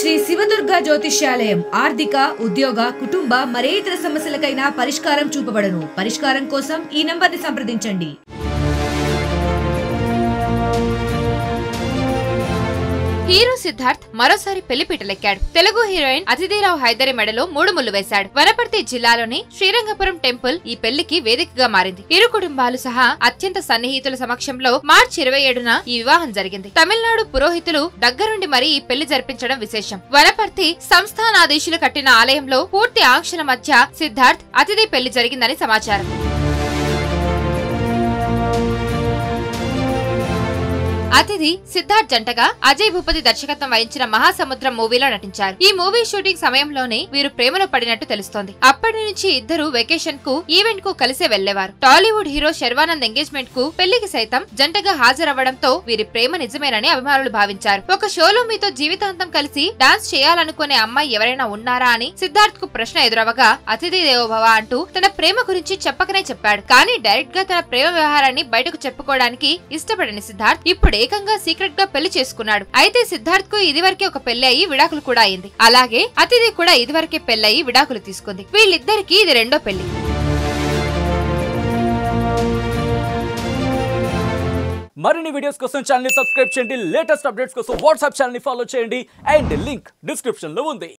శ్రీ శివదుర్గ జ్యోతిష్యాలయం ఆర్థిక ఉద్యోగ కుటుంబ మరే ఇతర సమస్యలకైనా పరిష్కారం చూపబడను పరిష్కారం కోసం ఈ నంబర్ని సంప్రదించండి హీరో సిద్ధార్థ్ మరోసారి పెళ్లిపీటలెక్కాడు తెలుగు హీరోయిన్ అతిథిరావు హైదరి మెడలో మూడు ముళ్ళు వేశాడు వనపర్తి జిల్లాలోని శ్రీరంగపురం టెంపుల్ ఈ పెళ్లికి వేదికగా మారింది ఇరు కుటుంబాలు సహా అత్యంత సన్నిహితుల సమక్షంలో మార్చి ఇరవై ఏడున ఈ వివాహం జరిగింది తమిళనాడు పురోహితులు దగ్గరుండి మరీ ఈ పెళ్లి జరిపించడం విశేషం వనపర్తి సంస్థానాధీశులు కట్టిన ఆలయంలో పూర్తి ఆంక్షల మధ్య సిద్ధార్థ్ అతిథి పెళ్లి జరిగిందని సమాచారం అతిథి సిద్ధార్థ్ జంటగా అజయ్ భూపతి దర్శకత్వం వహించిన మహాసముద్రం మూవీలో నటించారు ఈ మూవీ షూటింగ్ సమయంలోనే వీరు ప్రేమలో పడినట్టు తెలుస్తోంది అప్పటి నుంచి ఇద్దరు వెకేషన్ కు ఈవెంట్ కు కలిసే వెళ్లేవారు టాలీవుడ్ హీరో శర్వానంద్ ఎంగేజ్మెంట్ కు పెళ్లికి సైతం జంటగా హాజరవ్వడంతో వీరి ప్రేమ నిజమేనని అభిమానులు భావించారు ఒక షోలో మీతో జీవితాంతం కలిసి డాన్స్ చేయాలనుకునే అమ్మాయి ఎవరైనా ఉన్నారా అని సిద్ధార్థ్ కు ప్రశ్న ఎదురవగా అతిథి దేవోభవ అంటూ తన ప్రేమ గురించి చెప్పకనే చెప్పాడు కానీ డైరెక్ట్ గా తన ప్రేమ వ్యవహారాన్ని బయటకు చెప్పుకోవడానికి ఇష్టపడని సిద్ధార్థ్ ఇప్పుడు ఏకంగా సీక్రెట్ గా పెళ్లి చేసుకున్నాడు అయితే సిద్ధార్థ్ కు ఇదివరకే ఒక పెళ్లి అయ్యి విడాకులు కూడా అయింది అలాగే అతిథి కూడా ఇదివరకే పెళ్లయి విడాకులు తీసుకుంది వీళ్ళిద్దరికి ఇది రెండో పెళ్లి మరిన్ని వీడియోస్ కోసం ఛానల్ సబ్స్క్రైబ్ చేయండి లేటెస్ట్ అప్డేట్స్ కోసం వాట్సాప్ ఛానల్ ఫాలో చేయండి అండ్ లింక్ డిస్క్రిప్షన్ లో ఉంది